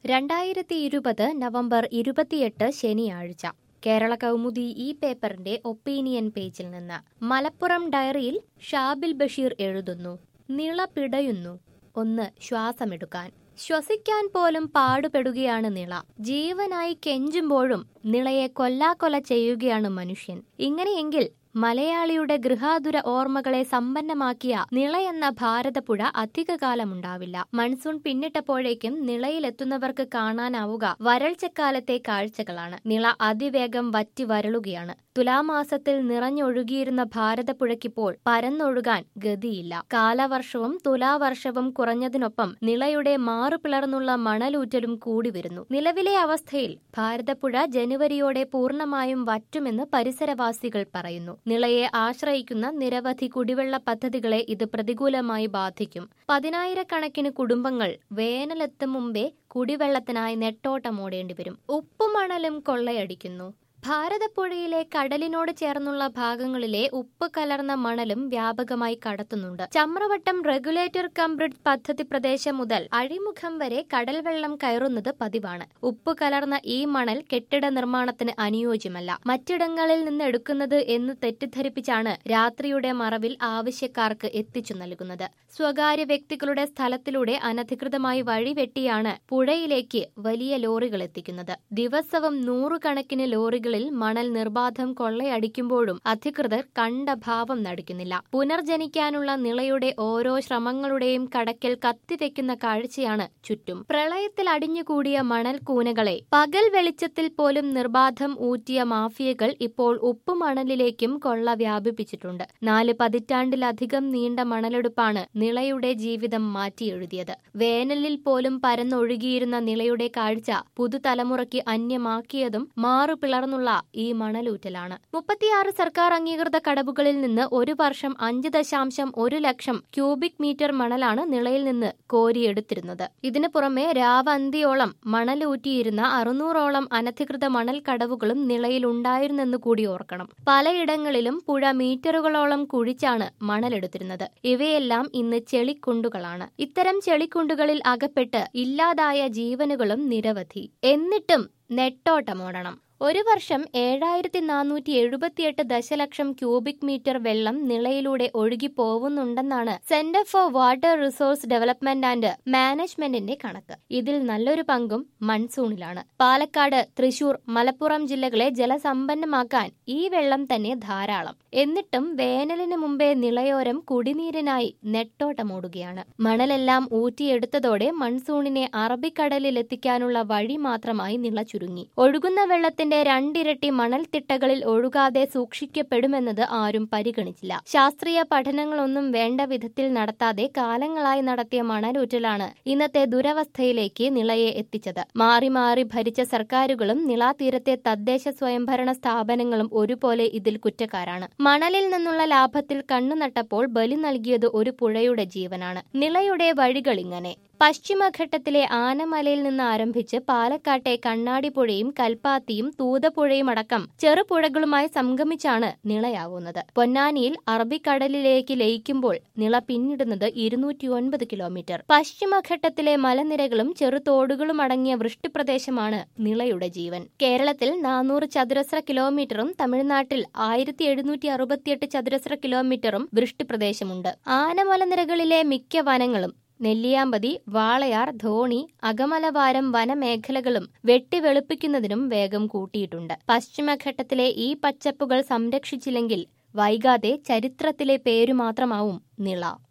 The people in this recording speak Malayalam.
രണ്ടായിരത്തി ഇരുപത് നവംബർ ഇരുപത്തിയെട്ട് ശനിയാഴ്ച കേരള കൗമുദി ഈ പേപ്പറിന്റെ ഒപ്പീനിയൻ പേജിൽ നിന്ന് മലപ്പുറം ഡയറിയിൽ ഷാബിൽ ബഷീർ എഴുതുന്നു നിള പിടയുന്നു ഒന്ന് ശ്വാസമെടുക്കാൻ ശ്വസിക്കാൻ പോലും പാടുപെടുകയാണ് നിള ജീവനായി കെഞ്ചുമ്പോഴും നിളയെ കൊല്ലാക്കൊല ചെയ്യുകയാണ് മനുഷ്യൻ ഇങ്ങനെയെങ്കിൽ മലയാളിയുടെ ഗൃഹാതുര ഓർമ്മകളെ സമ്പന്നമാക്കിയ നിളയെന്ന ഭാരതപ്പുഴ അധികകാലമുണ്ടാവില്ല മൺസൂൺ പിന്നിട്ടപ്പോഴേക്കും നിളയിലെത്തുന്നവർക്ക് കാണാനാവുക വരൾച്ചക്കാലത്തെ കാഴ്ചകളാണ് നിള അതിവേഗം വറ്റി വരളുകയാണ് തുലാമാസത്തിൽ നിറഞ്ഞൊഴുകിയിരുന്ന ഭാരതപ്പുഴയ്ക്കിപ്പോൾ പരന്നൊഴുകാൻ ഗതിയില്ല കാലവർഷവും തുലാവർഷവും കുറഞ്ഞതിനൊപ്പം നിളയുടെ മാറുപിളർന്നുള്ള മണലൂറ്റലും കൂടി വരുന്നു നിലവിലെ അവസ്ഥയിൽ ഭാരതപ്പുഴ ജനുവരിയോടെ പൂർണ്ണമായും വറ്റുമെന്ന് പരിസരവാസികൾ പറയുന്നു നിളയെ ആശ്രയിക്കുന്ന നിരവധി കുടിവെള്ള പദ്ധതികളെ ഇത് പ്രതികൂലമായി ബാധിക്കും പതിനായിരക്കണക്കിന് കുടുംബങ്ങൾ വേനലെത്തും മുമ്പേ കുടിവെള്ളത്തിനായി നെട്ടോട്ടമോടേണ്ടി വരും ഉപ്പുമണലും കൊള്ളയടിക്കുന്നു ഭാരതപ്പുഴയിലെ കടലിനോട് ചേർന്നുള്ള ഭാഗങ്ങളിലെ ഉപ്പ് കലർന്ന മണലും വ്യാപകമായി കടത്തുന്നുണ്ട് ചമ്രവട്ടം റെഗുലേറ്റർ കം ബ്രിഡ്ജ് പദ്ധതി പ്രദേശം മുതൽ അഴിമുഖം വരെ കടൽ വെള്ളം കയറുന്നത് പതിവാണ് ഉപ്പ് കലർന്ന ഈ മണൽ കെട്ടിട നിർമ്മാണത്തിന് അനുയോജ്യമല്ല മറ്റിടങ്ങളിൽ നിന്ന് എടുക്കുന്നത് എന്ന് തെറ്റിദ്ധരിപ്പിച്ചാണ് രാത്രിയുടെ മറവിൽ ആവശ്യക്കാർക്ക് എത്തിച്ചു നൽകുന്നത് സ്വകാര്യ വ്യക്തികളുടെ സ്ഥലത്തിലൂടെ അനധികൃതമായി വഴിവെട്ടിയാണ് പുഴയിലേക്ക് വലിയ ലോറികൾ എത്തിക്കുന്നത് ദിവസവും നൂറുകണക്കിന് ലോറികളിൽ മണൽ നിർബാധം കൊള്ളയടിക്കുമ്പോഴും അധികൃതർ കണ്ട ഭാവം നടിക്കുന്നില്ല പുനർജനിക്കാനുള്ള നിളയുടെ ഓരോ ശ്രമങ്ങളുടെയും കടക്കൽ കത്തിവെക്കുന്ന കാഴ്ചയാണ് ചുറ്റും പ്രളയത്തിൽ അടിഞ്ഞുകൂടിയ മണൽ കൂനകളെ പകൽ വെളിച്ചത്തിൽ പോലും നിർബാധം ഊറ്റിയ മാഫിയകൾ ഇപ്പോൾ ഉപ്പുമണലിലേക്കും കൊള്ള വ്യാപിപ്പിച്ചിട്ടുണ്ട് നാല് പതിറ്റാണ്ടിലധികം നീണ്ട മണലെടുപ്പാണ് നിളയുടെ ജീവിതം മാറ്റിയെഴുതിയത് വേനലിൽ പോലും പരന്നൊഴുകിയിരുന്ന നിളയുടെ കാഴ്ച പുതുതലമുറയ്ക്ക് അന്യമാക്കിയതും മാറുപിളർന്നുള്ള ഈ മണലൂറ്റലാണ് മുപ്പത്തിയാറ് സർക്കാർ അംഗീകൃത കടവുകളിൽ നിന്ന് ഒരു വർഷം അഞ്ച് ദശാംശം ഒരു ലക്ഷം ക്യൂബിക് മീറ്റർ മണലാണ് നിളയിൽ നിന്ന് കോരിയെടുത്തിരുന്നത് ഇതിനു പുറമെ രാവന്തിയോളം മണലൂറ്റിയിരുന്ന അറുന്നൂറോളം അനധികൃത മണൽ കടവുകളും നിളയിൽ ഉണ്ടായിരുന്നെന്ന് കൂടി ഓർക്കണം പലയിടങ്ങളിലും പുഴ മീറ്ററുകളോളം കുഴിച്ചാണ് മണലെടുത്തിരുന്നത് ഇവയെല്ലാം ഇന്ന് ചെളിക്കുണ്ടുകളാണ് ഇത്തരം ചെളിക്കുണ്ടുകളിൽ അകപ്പെട്ട് ഇല്ലാതായ ജീവനുകളും നിരവധി എന്നിട്ടും നെട്ടോട്ടമോടണം ഒരു വർഷം ഏഴായിരത്തി നാനൂറ്റി എഴുപത്തിയെട്ട് ദശലക്ഷം ക്യൂബിക് മീറ്റർ വെള്ളം നിളയിലൂടെ ഒഴുകി പോകുന്നുണ്ടെന്നാണ് centre for water resource development and മാനേജ്മെന്റിന്റെ കണക്ക് ഇതിൽ നല്ലൊരു പങ്കും മൺസൂണിലാണ് പാലക്കാട് തൃശൂർ മലപ്പുറം ജില്ലകളെ ജലസമ്പന്നമാക്കാൻ ഈ വെള്ളം തന്നെ ധാരാളം എന്നിട്ടും വേനലിന് മുമ്പേ നിളയോരം കുടിനീരിനായി നെട്ടോട്ടമോടുകയാണ് മണലെല്ലാം ഊറ്റിയെടുത്തതോടെ മൺസൂണിനെ അറബിക്കടലിൽ എത്തിക്കാനുള്ള വഴി മാത്രമായി നിള ചുരുങ്ങി ഒഴുകുന്ന വെള്ളത്തിന്റെ രണ്ടിരട്ടി മണൽത്തിട്ടകളിൽ ഒഴുകാതെ സൂക്ഷിക്കപ്പെടുമെന്നത് ആരും പരിഗണിച്ചില്ല ശാസ്ത്രീയ പഠനങ്ങളൊന്നും വേണ്ട വിധത്തിൽ നടത്താതെ കാലങ്ങളായി നടത്തിയ മണലൂറ്റലാണ് ഇന്നത്തെ ദുരവസ്ഥയിലേക്ക് നിളയെ എത്തിച്ചത് മാറി മാറി ഭരിച്ച സർക്കാരുകളും നിളാതീരത്തെ തദ്ദേശ സ്വയംഭരണ സ്ഥാപനങ്ങളും ഒരുപോലെ ഇതിൽ കുറ്റക്കാരാണ് മണലിൽ നിന്നുള്ള ലാഭത്തിൽ കണ്ണുനട്ടപ്പോൾ ബലി നൽകിയത് ഒരു പുഴയുടെ ജീവനാണ് നിളയുടെ വഴികൾ ഇങ്ങനെ പശ്ചിമഘട്ടത്തിലെ ആനമലയിൽ നിന്ന് ആരംഭിച്ച് പാലക്കാട്ടെ കണ്ണാടിപ്പുഴയും കൽപ്പാത്തിയും തൂതപ്പുഴയും അടക്കം ചെറുപുഴകളുമായി സംഗമിച്ചാണ് നിളയാവുന്നത് പൊന്നാനിയിൽ അറബിക്കടലിലേക്ക് ലയിക്കുമ്പോൾ നിള പിന്നിടുന്നത് ഇരുന്നൂറ്റി ഒൻപത് കിലോമീറ്റർ പശ്ചിമഘട്ടത്തിലെ മലനിരകളും ചെറുതോടുകളും അടങ്ങിയ വൃഷ്ടിപ്രദേശമാണ് നിളയുടെ ജീവൻ കേരളത്തിൽ നാനൂറ് ചതുരശ്ര കിലോമീറ്ററും തമിഴ്നാട്ടിൽ ആയിരത്തി എഴുന്നൂറ്റി അറുപത്തിയെട്ട് ചതുരശ്ര കിലോമീറ്ററും വൃഷ്ടിപ്രദേശമുണ്ട് ആനമലനിരകളിലെ മിക്ക വനങ്ങളും നെല്ലിയാമ്പതി വാളയാർ ധോണി അകമലവാരം വനമേഖലകളും വെട്ടിവെളുപ്പിക്കുന്നതിനും വേഗം കൂട്ടിയിട്ടുണ്ട് പശ്ചിമഘട്ടത്തിലെ ഈ പച്ചപ്പുകൾ സംരക്ഷിച്ചില്ലെങ്കിൽ വൈകാതെ ചരിത്രത്തിലെ പേരു മാത്രമാവും നിള